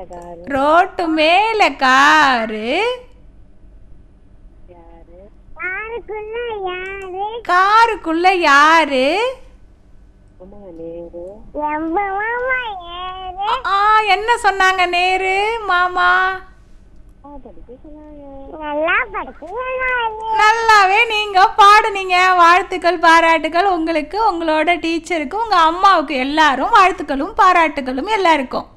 car road மேல car யாரு யாருக்குள்ள யாரு காருக்குள்ள யாரு அம்மா நேரு எம்ப மாமா ஏறு ஆ என்ன சொன்னாங்க நேரு மாமா ஆ படிக்க சொன்னாங்க நல்லா படிக்கிறீங்க நல்லாவே நீங்க பாடுனீங்க வாழ்த்துக்கள் பாராட்டுகள் உங்களுக்கு உங்களோட டீச்சருக்கு உங்க அம்மாவுக்கு எல்லாரும் வாழ்த்துக்களும் பாராட்டுகளும் எல்லாருக்கும்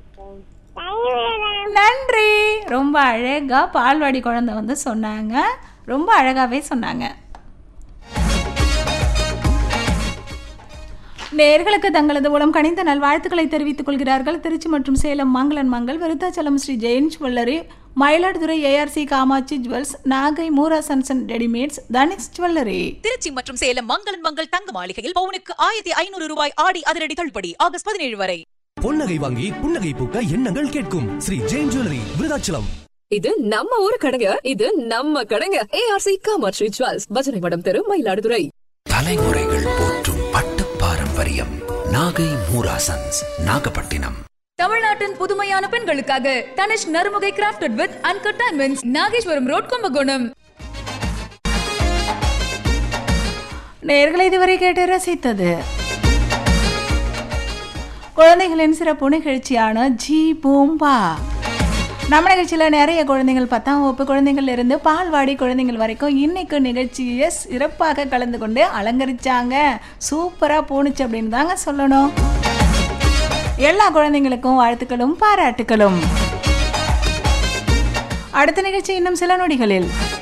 நன்றி ரொம்ப அழகா பால்வாடி குழந்தை வந்து சொன்னாங்க ரொம்ப அழகாவே சொன்னாங்க நேர்களுக்கு தங்களது மூலம் கணிந்த நல்வாழ்த்துக்களை தெரிவித்துக் கொள்கிறார்கள் திருச்சி மற்றும் சேலம் மங்களன் மங்கள் Virudhachalam Sri Jain jewellery Mayiladuthurai ARC Kamatchi jewels Nagai மூரா சன்சன் ரெடிமேட்ஸ் தனிக்ஸ் ஜுவல்லரி திருச்சி மற்றும் சேலம் மங்களன் மங்கள் தங்க மாளிகையில் பவுனுக்கு ஆயிரத்தி ஐநூறு ரூபாய் ஆடி அதிரடி தள்ளுபடி ஆகஸ்ட் பதினேழு வரை பொன்னகை வாங்கி புன்னகை பூக்க எண்ணங்கள் கேட்கும் ஸ்ரீ ஜெயின் ஜுவல்லரி விருதாச்சலம் இது நம்ம ஊரு கடைங்க இது நம்ம கடைங்க ஏஆர்சி காமாட்சி ஜுவல்ஸ் பஜனை மடம் தெரு மயிலாடுதுறை தலைமுறைகள் போற்றும் பட்டு பாரம்பரியம் நாகை மூராசன்ஸ் நாகப்பட்டினம் தமிழ்நாட்டின் புதுமையான பெண்களுக்காக Tanishq Narumugai crafted with uncut diamonds Nageswaram road Kumbakonam நேர்களை இதுவரை கேட்டு ரசித்தது குழந்தைகளின் சிறப்பு நிகழ்ச்சியான ஜி பூம்பா நம்ம நிகழ்ச்சியில் நிறைய குழந்தைகள் பத்தாம் வகுப்பு குழந்தைகள் இருந்து பால்வாடி குழந்தைகள் வரைக்கும் இன்னைக்கு நிகழ்ச்சியை சிறப்பாக கலந்து கொண்டு அலங்கரிச்சாங்க சூப்பராக போணுச்சு அப்படின்னு தாங்க சொல்லணும் எல்லா குழந்தைங்களுக்கும் வாழ்த்துக்களும் பாராட்டுகளும் அடுத்த நிகழ்ச்சி இன்னும் சில நொடிகளில்